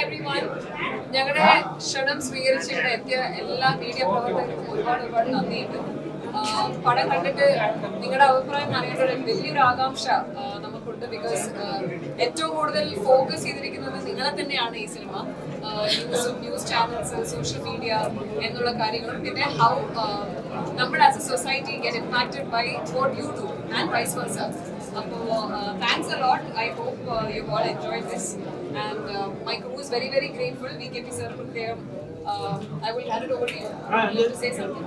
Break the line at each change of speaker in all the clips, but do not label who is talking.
Everyone ഞങ്ങളുടെ ക്ഷണം സ്വീകരിച്ച് ഇവിടെ എത്തിയ എല്ലാ മീഡിയ പ്രവർത്തകർക്കും ഒരുപാട് ഒരുപാട് നന്ദിയുണ്ട് ആഹ് പടം കണ്ടിട്ട് നിങ്ങളുടെ അഭിപ്രായം അറിയേണ്ട ഒരു വലിയൊരു ആകാംക്ഷ ആഹ് നമുക്കുണ്ട് ബിക്കോസ് ഏറ്റവും കൂടുതൽ ഫോക്കസ് ചെയ്തിരിക്കുന്നത് നിങ്ങളെ തന്നെയാണ് ഈ സിനിമ news news channels social media എന്നുള്ള കാര്യങ്ങളും പിന്നെ ഹൗ നമ്മൾ as a society get impacted by what you do and vice versa അപ്പോൾ thanks a lot I hope you all enjoy this and my crew is very very grateful V K P sir പ്രത്യേകം I will hand it over to you to say something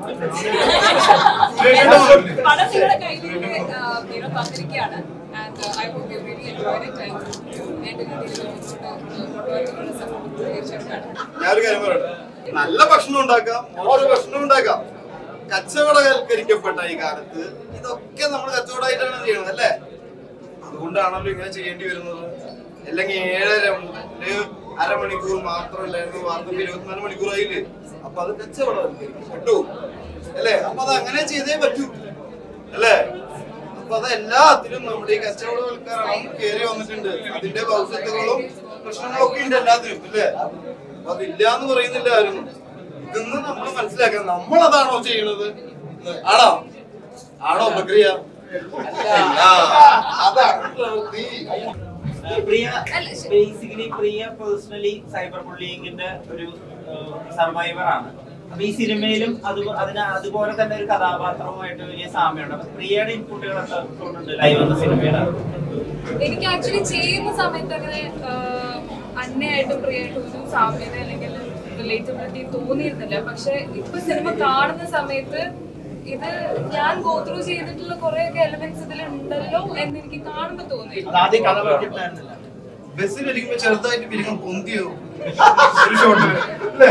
പണം നിങ്ങളുടെ കയ്യിലേക്ക് you know, തന്നിരിക്കുകയാണ് and I hope you really enjoy it and വേണ്ട രീതിയിൽ മുന്നോട്ട് കൊണ്ടുപോയി നിങ്ങളുടെ സപ്പോർട്ട് തീർച്ചയായിട്ടും
ഞാനൊരു കാര്യം പറയട്ടെ നല്ല ഭക്ഷണം ഉണ്ടാക്കാം മോശം ഭക്ഷണം ഉണ്ടാക്കാം കച്ചവടവൽക്കരിക്കപ്പെട്ട ഈ കാലത്ത് ഇതൊക്കെ നമ്മൾ കച്ചവടമായിട്ടാണ് ചെയ്യണത് അല്ലേ അതുകൊണ്ടാണല്ലോ ഇങ്ങനെ ചെയ്യേണ്ടി വരുന്നത് അല്ലെങ്കിൽ ഏഴര മുതല് അരമണിക്കൂർ മാത്രമല്ലായിരുന്നു വാർത്തക്ക് ഇരുപത്തിനാല് മണിക്കൂറായില്ലേ അപ്പൊ അത് കച്ചവടവൽക്കരിക്കപ്പെട്ടു അല്ലേ അപ്പൊ അത് അങ്ങനെ ചെയ്തേ പറ്റൂ അല്ലേ അപ്പൊ അത് എല്ലാത്തിലും നമ്മുടെ ഈ കച്ചവടവൽക്കരണം കയറി വന്നിട്ടുണ്ട് അതിന്റെ ഭവിഷ്യത്തുകളും പ്രശ്നങ്ങളും ഒക്കെ ഉണ്ട് എല്ലാത്തിനും അല്ലേ അപ്പൊ അതില്ല എന്ന് പറയുന്നില്ല ആരും ഇതൊന്നും നമ്മൾ മനസ്സിലാക്കണം നമ്മൾ അതാണോ ചെയ്യണത് ആണോ ആണോ പ്രക്രിയ ആ, അതാണ് പ്രവൃത്തി
പ്രിയ
അല്ല, ശരി.
ബേസിക്കലി പ്രിയ പേഴ്സണലി സൈബർ ബുള്ളിങ്ങിന്റെ ഒരു സർവൈവർ ആണ് അപ്പൊ ഈ സിനിമയിലും അത് അതിന് അതുപോലെ തന്നെ ഒരു കഥാപാത്രവുമായിട്ട് വലിയ സാമ്യമുണ്ട് അപ്പൊ പ്രിയയുടെ ഇൻപുട്ടുകളൊക്കെ തോന്നുന്നുണ്ട് ലൈവ് എന്ന സിനിമയുടെ
എനിക്ക് ആക്ച്വലി ചെയ്യുന്ന സമയത്ത് അങ്ങനെ ആഹ്, അന്നയായിട്ടും പ്രിയായിട്ടും ഒരു സാമ്യത അല്ലെങ്കിൽ റിലേറ്റബിലിറ്റി തോന്നിയിരുന്നില്ല പക്ഷെ ഇപ്പൊ സിനിമ കാണുന്ന സമയത്ത് ഇത് ഞാൻ ഗോത്രൂ ചെയ്തിട്ടുള്ള കുറെയൊക്കെ എലമെന്റ്സ് ഇതിൽ ഉണ്ടല്ലോ എന്ന് എനിക്ക് കാണുമ്പോ തോന്നി
അത് ആദ്യം കഥ പഠിച്ചിട്ടുണ്ടായിരുന്നില്ല
ബസ്സിലിരിക്കുമ്പോ ചെറുതായിട്ട് പിരിക്കും പൊന്തിയോ ഒരു ഷോട്ടില് അല്ലേ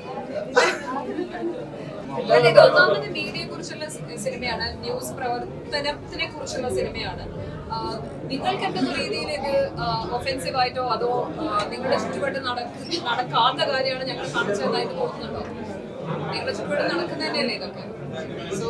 അല്ല, ഇത് ഒന്നാമത് മീഡിയയെ കുറിച്ചുള്ള സി- സിനിമയാണ് ന്യൂസ് പ്രവർത്തനത്തിനെ കുറിച്ചുള്ള സിനിമയാണ് ആഹ് നിങ്ങൾക്ക് എന്തെങ്കിലും രീതിയിൽ ഇത് ഒഫെൻസീവ് ആയിട്ടോ അതോ ആഹ് നിങ്ങളുടെ ചുറ്റുപാട് നടക്ക നടക്കാത്ത കാര്യമാണ് ഞങ്ങൾ കാണിച്ചതായിട്ട് തോന്നുന്നുണ്ടോ നിങ്ങളുടെ ചുറ്റുപാട് നടക്കുന്നതന്നെയല്ലേ ഇതൊക്കെ so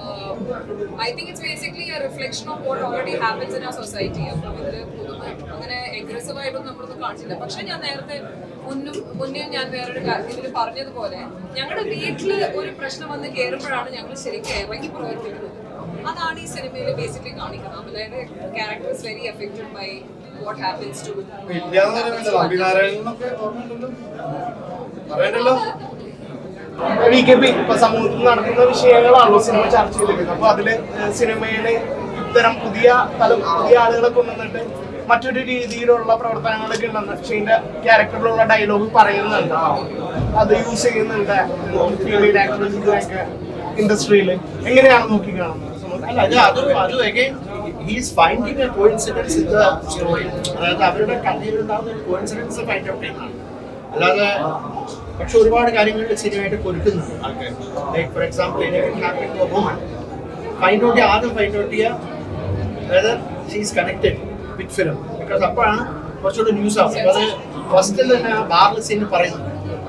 I think it's basically a reflection of what already happens in a society അപ്പം ഇതിൽ പുതുമ അങ്ങനെ എഗ്രസീവ് ആയിട്ടൊന്നും നമ്മളൊന്നും കാണിച്ചില്ല പക്ഷെ ഞാൻ നേരത്തെ മുന്നും മുന്നേ ഞാൻ വേറൊരു ഇതിൽ പറഞ്ഞതുപോലെ ഞങ്ങളുടെ വീട്ടിൽ ഒരു പ്രശ്നം വന്ന് കയറുമ്പോഴാണ് ഞങ്ങൾ ശരിക്കും ഇറങ്ങി പ്രവർത്തിക്കുന്നത് അതാണ് ഈ സിനിമയിൽ ബേസിക്കലി കാണിക്കുന്നത് അതായത് characters very affected by what happens to
ഇല്ലാന്ന് പറയുന്നില്ല നമ്പിനാരായണനൊക്കെ ഓർമ്മയുണ്ടല്ലോ പറയണ്ടല്ലോ
വി കെ പി ഇപ്പൊ സമൂഹത്തിൽ നടക്കുന്ന വിഷയങ്ങളാണല്ലോ സിനിമ ചർച്ച ചെയ്തിരിക്കുന്നത് അപ്പൊ അതില് ഏഹ് സിനിമയില് ഇത്തരം പുതിയ തലം പുതിയ ആളുകളെ കൊണ്ടുവന്നിട്ട് മറ്റൊരു രീതിയിലുള്ള പ്രവർത്തനങ്ങളൊക്കെ ഉണ്ടെന്ന് ഷീന്റെ ക്യാരക്ടറിലുള്ള ഡയലോഗ് പറയുന്നുണ്ട് അത് യൂസ് ചെയ്യുന്നുണ്ട് ഫീൽഡ് ആക്ടേഴ്സിനൊക്കെ ഇൻഡസ്ട്രിയിൽ എങ്ങനെയാണ് നോക്കി കാണുന്നത്
അല്ല അത് അത് അത് again he's finding a coincidence in the story അതായത് അവരുടെ കഥയിലുണ്ടാകുന്ന ഒരു കോയിൻസിഡൻസ് ഫൈൻഡ് ഔട്ട് ചെയ്യുന്നതാണ് അല്ലാതെ പക്ഷെ ഒരുപാട് കാര്യങ്ങളിൽ സിനിമയായിട്ട് കൊടുക്കുന്നുണ്ട് ആൾക്കാർ ലൈക്ക് ഫോർ എക്സാമ്പിൾ എനിക്ക് happen to woman find out ആദ്യം ഫൈൻഡ് ഔട്ട് ചെയ്യുക അതായത് she's connected with film because അപ്പോഴാണ് കുറച്ചുകൂടി ന്യൂസ് ആവും അപ്പൊ അത് ഫസ്റ്റിൽ തന്നെ ആ ബാറിൽ സീൻ പറയുന്നുണ്ട്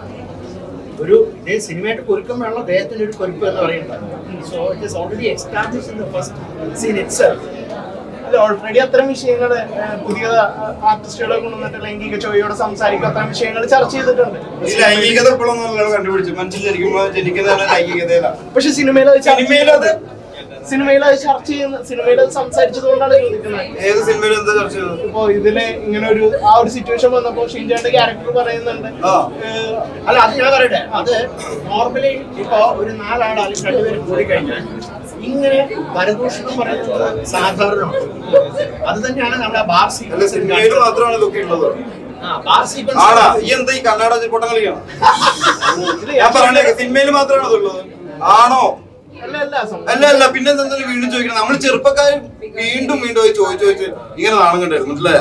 ഒരു ഇതേ സിനിമയായിട്ട് കുരുക്കുമ്പോഴാണ് അദ്ദേഹത്തിന്റെ ഒരു കുരുപ്പ് എന്ന് പറയുന്നത് so it is already establish in the first scene itself
അല്ല ഓൾറെഡി അത്തരം വിഷയങ്ങൾ പുതിയ ആർട്ടിസ്റ്റുകളെ കൊണ്ടുവന്നിട്ട് ലൈംഗിക ചോദ്യോട് സംസാരിക്കും അത്തരം വിഷയങ്ങൾ ചർച്ച ചെയ്തിട്ടുണ്ട്
ഈ ലൈംഗികത ഇപ്പോഴൊന്നും കണ്ടുപിടിച്ചു മനുഷ്യൻ ജനിക്കുമ്പോ ജനിക്കുന്നതല്ല ലൈംഗികതയിലാണ്
പക്ഷെ സിനിമയിൽ അത് ചർച്ച
സിനിമയിൽ അത്
സിനിമയിൽ അത് ചർച്ച ചെയ്യുന്ന സിനിമയിൽ അത് സംസാരിച്ചത് കൊണ്ടാണ് ചോദിക്കുന്നത്
ഏത് സിനിമയിലും എന്താ ചർച്ച ചെയ്തത്
ഇപ്പൊ ഇതില് ഇങ്ങനെ ഒരു ആ ഒരു സിറ്റുവേഷൻ വന്നപ്പോ ഷിൻജാന്റെ ക്യാരക്ടർ പറയുന്നുണ്ട്
ആ.
ഏഹ്,
അല്ല അത് ഞാൻ പറയട്ടെ അത് നോർമലി ഇപ്പൊ ഒരു നാലാൾ അല്ലെങ്കിൽ രണ്ടുപേരും കൂടി കഴിഞ്ഞാൽ ഇങ്ങനെ പരദൂഷണം പറയുന്നത് സാധാരണമാണ് അത് തന്നെയാണ് നമ്മുടെ ബാർ
അല്ല സിനിമയിൽ മാത്രമാണ് ഇതൊക്കെ ഉള്ളത്
ആ ബാർ സീക്വൻസ്
ആടാ ഈ എന്താ ഈ കണ്ണാട ചിൽപ്പൊട്ടം കളിക്കണം ഞാൻ പറഞ്ഞേക്കെ സിനിമയിൽ മാത്രമാണ് അതുള്ളത് ആണോ
അല്ല അല്ല സം-
അല്ല അല്ല പിന്നെ എന്താ വീണ്ടും ചോദിക്കണം നമ്മൾ ചെറുപ്പക്കാർ വീണ്ടും വീണ്ടും പോയി ചോദിച്ചു ചോദിച്ച് ഇങ്ങനെ നാണം കണ്ടായിരുന്നു മനസ്സിലായ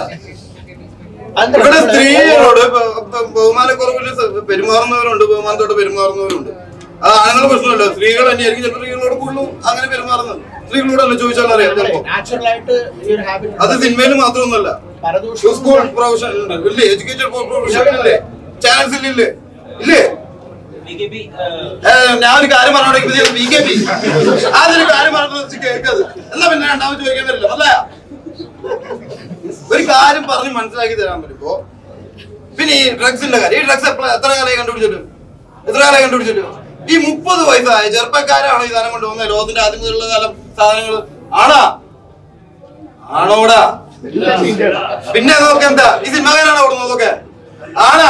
ഇവിടെ സ്ത്രീകളോട് ബ- ബ- ബഹുമാനക്കുറവില് സ- പെരുമാറുന്നവരുണ്ട് ബഹുമാനത്തോടെ പെരുമാറുന്നവരുണ്ട് അത് ആണുങ്ങളുടെ പ്രശ്നമല്ല സ്ത്രീകൾ തന്നെയായിരിക്കും ചിലപ്പോൾ സ്ത്രീകളോട് കൂടുതലും അങ്ങനെ പെരുമാറുന്നത് സ്ത്രീകളോടല്ല ചോദിച്ചാൽ അറിയാം ചിലപ്പോ
നാച്ചുറൽ ആയിട്ട് ഈ ഒരു ഹാബിറ്റ്
അത് സിനിമയിൽ മാത്രമൊന്നുമല്ല
പരദൂഷണം
സ്കൂൾ പ്രൊഫഷൻ ഉണ്ട് ഇല്ലേ എഡ്യൂക്കേറ്റഡ് പ്രൊഫഷൻ ഇല്ലേ ചാൻസ് ഇല്ലേ ഇല്ലേ
ബി കെ പി
ഏ, ഞാൻ ഒരു കാര്യം പറഞ്ഞോണ്ടെങ്കിൽ ബി കെ പി അതൊരു കാര്യം പറഞ്ഞു കേൾക്കത് എന്നാ പിന്നെ രണ്ടാമത് ചോദിക്കാൻ പറ്റില്ല അല്ല ഒരു കാര്യം പറഞ്ഞ് മനസ്സിലാക്കി തരാൻ പറ്റുമ്പോ പിന്നെ ഈ ഡ്രഗ്സിന്റെ കാര്യം ഈ ഡ്രഗ്സ് എത്ര കാലമായി കണ്ടുപിടിച്ചിട്ട് എത്ര കാലമായി കണ്ടുപിടിച്ചിട്ട് ഈ മുപ്പത് വയസ്സായ ചെറുപ്പക്കാരാണോ ഈ സാധനം കൊണ്ടുപോകുന്നത് ലോകത്തിന്റെ ആദ്യം മുതലുള്ള കാലം സാധനങ്ങൾ ആണാ ആണോടാ പിന്നെ അതൊക്കെ എന്താ ഈ സിനിമാകാരാണോ കൊടുക്കുന്നതൊക്കെ ആണാ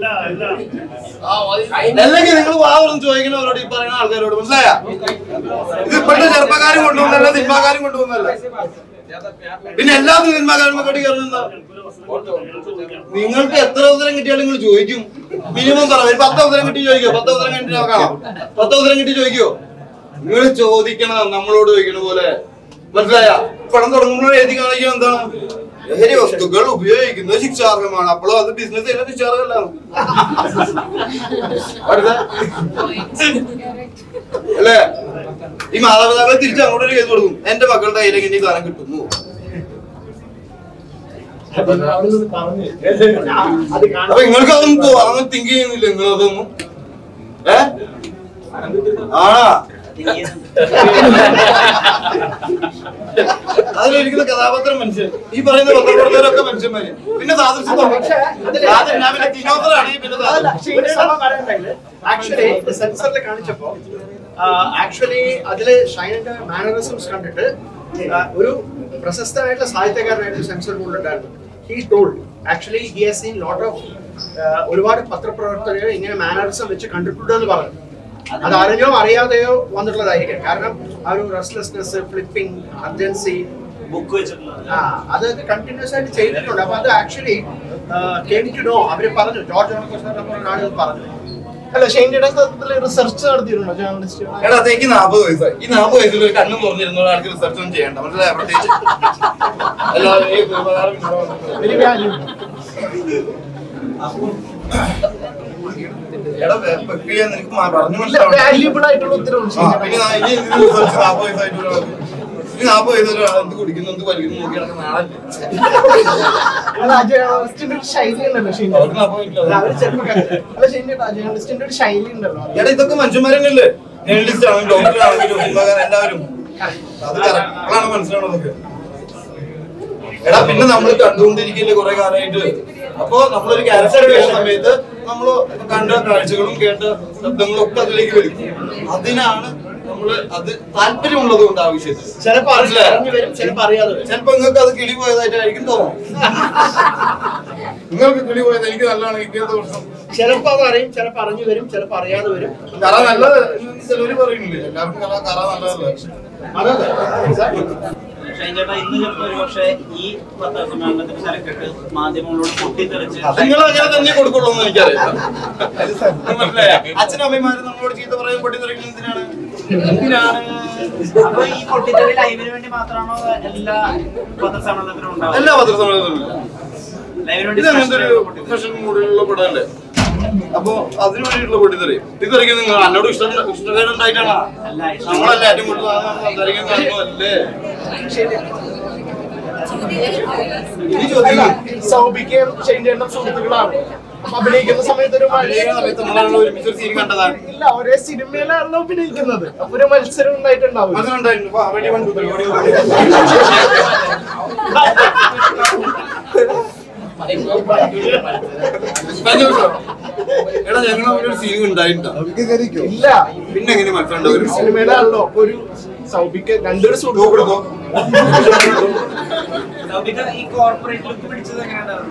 അല്ലെങ്കിൽ നിങ്ങൾ വാ തുറന്ന് ചോദിക്കുന്നവരോട് ഈ പറയുന്ന ആൾക്കാരോട് മനസ്സിലായ ഇത് ഇപ്പോഴത്തെ ചെറുപ്പക്കാരും കൊണ്ടുപോകുന്നല്ല സിനിമാക്കാരും കൊണ്ടുപോകുന്നല്ല പിന്നെ എല്ലാ സിനിമാക്കാരും കടി കയറുന്ന നിങ്ങൾക്ക് എത്ര അവസരം കിട്ടിയാലും നിങ്ങൾ ചോദിക്കും മിനിമം പറ ഒരു പത്ത് അവസരം കിട്ടി ചോദിക്കോ പത്ത് അവസരം കിട്ടി നോക്കാം പത്ത് അവസരം കിട്ടി ചോദിക്കോ നിങ്ങൾ ചോദിക്കണം നമ്മളോട് ചോദിക്കണ പോലെ മനസ്സിലായ പണം തുടങ്ങുമ്പോൾ എഴുതി കാണിക്കണം എന്താണ് ലഹരി വസ്തുക്കൾ ഉപയോഗിക്കുന്നത് ശിക്ഷാർഹമാണ് അപ്പോഴും അത് ബിസിനസ് ചെയ്യുന്ന ശിക്ഷാർഹമല്ല അടുത്ത അല്ലേ ഈ മാതാപിതാക്കളെ തിരിച്ച് അങ്ങോട്ട് ഒരു കേസ് കൊടുക്കും എന്റെ മക്കളുടെ കയ്യിലേക്ക് ഇനി സാധനം കിട്ടുന്നു
അത് കാണാൻ
അപ്പൊ നിങ്ങൾക്ക് അതൊന്നും തോ- അങ്ങനെ തിങ്ക് ചെയ്യുന്നില്ല നിങ്ങൾ അതൊന്നും ഏ ആണാ അതിലൊരിക്കുന്ന കഥാപാത്രം മനുഷ്യൻ ഈ പറയുന്ന പത്രപ്രവർത്തകരൊക്കെ മനുഷ്യന്മാര് പിന്നെ സാദൃശ്യം ആദ്യം ഞാൻ പിന്നെ ദിനോസറാണെങ്കിൽ പിന്നെ സാദൃശ്യം.
ആക്ച്വലി സെൻസറിൽ കാണിച്ചപ്പോ ആക്ച്വലി അതില് ഷൈനിന്റെ മാനറിസംസ് കണ്ടിട്ട് ആ, ഒരു പ്രശസ്തനായിട്ടുള്ള സാഹിത്യകാരനായിട്ട് സെൻസർ ബോർഡ് ഉണ്ടായിരുന്നു he told actually he has seen lot of ഒരുപാട് പത്രപ്രവർത്തകരെ ഇങ്ങനെ മാനറിസം വെച്ച് കണ്ടിട്ടുണ്ടെന്ന് പറഞ്ഞു അത് അറിഞ്ഞോ അറിയാതെയോ വന്നിട്ടുള്ളതായിരിക്കും കാരണം ആ ഒരു റെസ്ലെസ്നെസ് ഫ്ലിപ്പിംഗ് അർജൻസി
ബുക്ക് വെച്ചിട്ടുള്ളത്
ആ അത് കണ്ടിന്യൂസ് ആയിട്ട് ചെയ്തിട്ടുണ്ട് അപ്പൊ അത് ആക്ച്വലി കേം ടു നോ അവര് പറഞ്ഞു ജോർജ് ഓണക്കോസ്റ്റാർ പറഞ്ഞ ആളുകൾ പറഞ്ഞു
അല്ല ഷെയിൻഡിയുടെ സത്യത്തിൽ റിസർച്ച് നടത്തിയിട്ടുണ്ടോ ജേർണലിസ്റ്റ്
എടാ അതേക്ക് നാപ്പത് വയസ്സായി ഈ നാപ്പത് വയസ്സിൽ ഒരു കണ്ണും തുറന്നിരുന്ന ആൾക്ക് റിസർച്ച് ഒന്നും ചെയ്യണ്ട മനസ്സിലായ പ്രത്യേകിച്ച് അല്ലാതെ ഈ ഉപകാരം ഇല്ലാതെ
വെരി വാല്യൂ
എടാ പ്രക്രിയ നിനക്ക് മാ- പറഞ്ഞു മനസ്സിലാവണം
വാല്യൂബിൾ ആയിട്ടുള്ള ഉത്തരവും
ആ, പിന്നെ നാ- ഇനി ഇതിന് research നാപ്പത് വയസ്സായിട്ട് ഒരാൾക്ക് ഈ നാപ്പത് വയസ്സുള്ള ഒരാൾ എന്ത് കുടിക്കുന്നു എന്ത് വലിക്കുന്നു നോക്കി നടക്കുന്ന ആളല്ലേ
ജേർണലിസ്റ്റിന്റെ ഒരു ശൈലി ഉണ്ടല്ലോ ഷെയിൻ
അവർക്ക് നാപ്പത് വയസ്സില്ല
അവര് ചെറുപ്പക്കാര്
അല്ല ഷെയിൻ ജേർണലിസ്റ്റിന്റെ ഒരു ശൈലി ഉണ്ടല്ലോ
എടാ ഇതൊക്കെ മനുഷ്യന്മാരല്ലേ ജേർണലിസ്റ്റ് ആണ് ഡോക്ടർ ആണെങ്കിലും സിനിമാകാരൻ എല്ലാവരും അത് കറക്റ്റാണ് മനസ്സിലാവുന്നതൊക്കെ എടാ പിന്നെ നമ്മൾ കണ്ടുകൊണ്ടിരിക്കില്ലേ കുറെ കാലമായിട്ട് അപ്പൊ നമ്മളൊരു ക്യാരക്ടർ ചെയ്യുന്ന സമയത്ത് നമ്മൾ കണ്ട കാഴ്ചകളും കേട്ട ശബ്ദങ്ങളും ഒക്കെ അതിലേക്ക് വരും അതിനാണ് നമ്മള് അത് താല്പര്യമുള്ളത് കൊണ്ട് ആ വിഷയത്തിൽ
ചിലപ്പോ
മനസ്സിലായോ?
അറിഞ്ഞു വരും ചിലപ്പോ അറിയാതെ വരും
ചിലപ്പോ നിങ്ങൾക്ക് അത് കിളി പോയതായിട്ടായിരിക്കും തോന്നും നിങ്ങൾക്ക് കിളി പോയത് എനിക്ക് നല്ലതാണ് ഇങ്ങനത്തെ പ്രശ്നം
ചിലപ്പോ അത് അറിയും ചിലപ്പോ അറിഞ്ഞു വരും ചിലപ്പോ അറിയാതെ വരും
കറ നല്ലത് ചിലവര് പറയുന്നില്ലേ എല്ലാവർക്കും കറ കറ നല്ലതല്ലേ
അതെ അതെ
ഷൈൻ ചേട്ടാ ഇന്ന് ചിലപ്പോൾ ഒരു പക്ഷേ ഈ പത്രസമ്മേളനത്തിന് തലക്കെട്ട് മാധ്യമങ്ങളോട് പൊട്ടിത്തെറിച്ച്
നിങ്ങൾ അങ്ങനെ തന്നെ കൊടുക്കുള്ളൂ എന്ന് എനിക്കറിയാം മനസ്സിലായോ? അച്ഛനും അമ്മമാരും നമ്മളോട് ചീത്ത പറയും പൊട്ടിത്തെറിക്കുന്നത് എന്തിനാണ് എന്തിനാണ്
അപ്പൊ ഈ പൊട്ടിത്തെറി ലൈവിന് വേണ്ടി മാത്രമാണോ എല്ലാ പത്രസമ്മേളനത്തിനും ഉണ്ടാവുക
എല്ലാ പത്രസമ്മേളനത്തിലും
ലൈവിന് വേണ്ടി
ഇത് അങ്ങനത്തെ ഒരു
special പൊട്ടിത്തെറി.
പ്രൊഫഷണൽ മൂഡിലുള്ള പടമല്ലേ അപ്പൊ അതിനു വേണ്ടിയിട്ടുള്ള പൊട്ടിത്തെറി പൊട്ടിത്തെറിക്കുന്നത് നിങ്ങൾ എന്നോട് ഇഷ്ടം ഇഷ്ടകേടുണ്ടായിട്ടാണ്
അല്ല, ഇഷ്ടം-
നമ്മളല്ലേ ഏറ്റവും കൂടുതൽ സംസാരിക്കാൻ കാരണമല്ലേ ഇനി ചോദിക്കും
സൗഭിക്കും ഷെയിൻ ചേട്ടനും സുഹൃത്തുക്കളാണ് അപ്പൊ അഭിനയിക്കുന്ന സമയത്ത് ഒരു
അഭിനയിക്കുന്ന സമയത്ത് നമ്മളാണല്ലോ ഒരുമിച്ച് ഒരു സീൻ കണ്ടതാണ്
ഇല്ല ഒരേ സിനിമയിലാണല്ലോ അഭിനയിക്കുന്നത് അപ്പൊ ഒരു മത്സരം ഉണ്ടായിട്ടുണ്ടാവും
മനസ്സിലുണ്ടായിരുന്നു വാ, ready, one, two, three, ഓടി, ഓടി. കഴിഞ്ഞ ദിവസം, എടാ ഞങ്ങൾ ഒരു സീൻ ഉണ്ടായിട്ടുണ്ടോ
ഇല്ല
പിന്നെ എങ്ങനെ മനസ്സിലുണ്ടാവും
ഒരു സിനിമയിലാണല്ലോ അപ്പൊ ഒരു സൗഭിക്ക് രണ്ടൊരു സുഹൃത്തുക്കളും
സൗബിക ഈ കോർപ്പറേറ്റ് ലുക്ക് പിടിച്ചത് എങ്ങനെയുണ്ടായിരുന്നു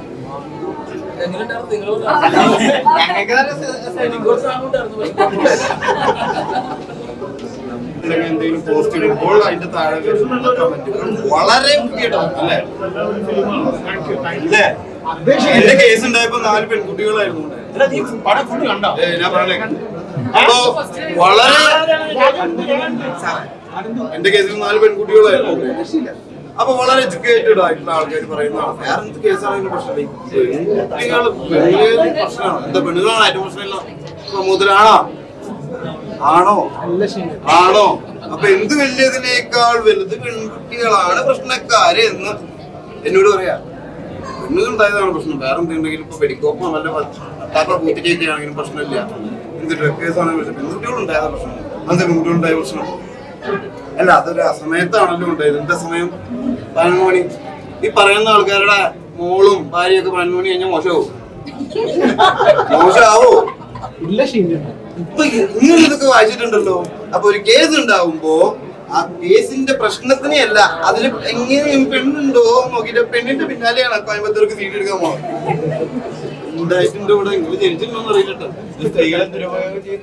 എന്തെങ്കിലും പോസ്റ്റ് ഇടുമ്പോൾ അതിന്റെ താഴെ വരുന്ന കമന്റുകൾ വളരെ വൃത്തികെട്ടതാണ്, അല്ലേ അല്ലേ എന്റെ കേസ് ഉണ്ടായപ്പോ നാല് പെൺകുട്ടികളായിരുന്നു ഉണ്ടായത്.
പടം ഫുഡ് കണ്ടോ
ഏ, ഞാൻ പറഞ്ഞേ അപ്പോ വളരെ എന്റെ കേസിൽ നാല് പെൺകുട്ടികളായിരുന്നു ഉണ്ടായത്. അപ്പൊ വളരെ എഡ്യൂക്കേറ്റഡ് ആയിട്ടുള്ള ആൾക്കാർ പറയുന്നതാണ് വേറെ എന്ത് കേസാണെങ്കിലും പ്രശ്നമില്ല പെണ്ണുങ്ങൾ പെണ്ണുകൾ പ്രശ്നമാണ് എന്താ പെണ്ണുങ്ങളാണ് ഏറ്റവും പ്രശ്നമില്ല സമൂഹത്തിലാണോ ആണോ
നല്ല ഷെയിൻ
ആണോ അപ്പൊ എന്ത് വലിയതിനേക്കാൾ വലുത് പെൺകുട്ടികളാണ് പ്രശ്നക്കാര് എന്ന് എന്നോട് പറയാ പെണ്ണുകൾ ഉണ്ടായതാണ് പ്രശ്നം വേറെ എന്തുണ്ടെങ്കിലും ഇപ്പൊ വെടിക്കോപ്പോ വല്ല പത്താപ്പ പൂത്തിരിയൊക്കെ ആണെങ്കിലും പ്രശ്നമില്ല എന്ത് ഡ്രഗ് കേസ് ആണെങ്കിലും പ്രശ്നം പെൺകുട്ടികൾ ഉണ്ടായതാ പ്രശ്നം എന്താ പെൺകുട്ടികൾ ഉണ്ടായ പ്രശ്നം അല്ല അതൊരു അസമയത്താണല്ലോ ഉണ്ടായത് എന്താ സമയം പതിനൊന്ന് മണി ഈ പറയുന്ന ആൾക്കാരുടെ മോളും ഭാര്യയൊക്കെ പതിനൊന്ന് മണി കഴിഞ്ഞാൽ മോശമാവും മോശമാവോ
ഇല്ല ഷീൻ്റെ
ഇപ്പൊ നിങ്ങൾ ഇതൊക്കെ വായിച്ചിട്ടുണ്ടല്ലോ അപ്പൊ ഒരു കേസ് ഉണ്ടാവുമ്പോ ആ കേസിന്റെ പ്രശ്നത്തിനെ അല്ല അതിൽ എങ്ങനെയും പെണ്ണുണ്ടോ നോക്കിട്ട് പെണ്ണിന്റെ പിന്നാലെയാണ് കോയമ്പത്തൂർക്ക് സീറ്റ് എടുക്കാൻ പോകുന്നത് ഉണ്ടായിട്ടുണ്ട് ഇവിടെ നിങ്ങൾ ജനിച്ചിട്ടുണ്ടോ അറിയില്ലട്ടോ ഇത് സ്ത്രീകളെ ദുരുപയോഗം ചെയ്യുന്ന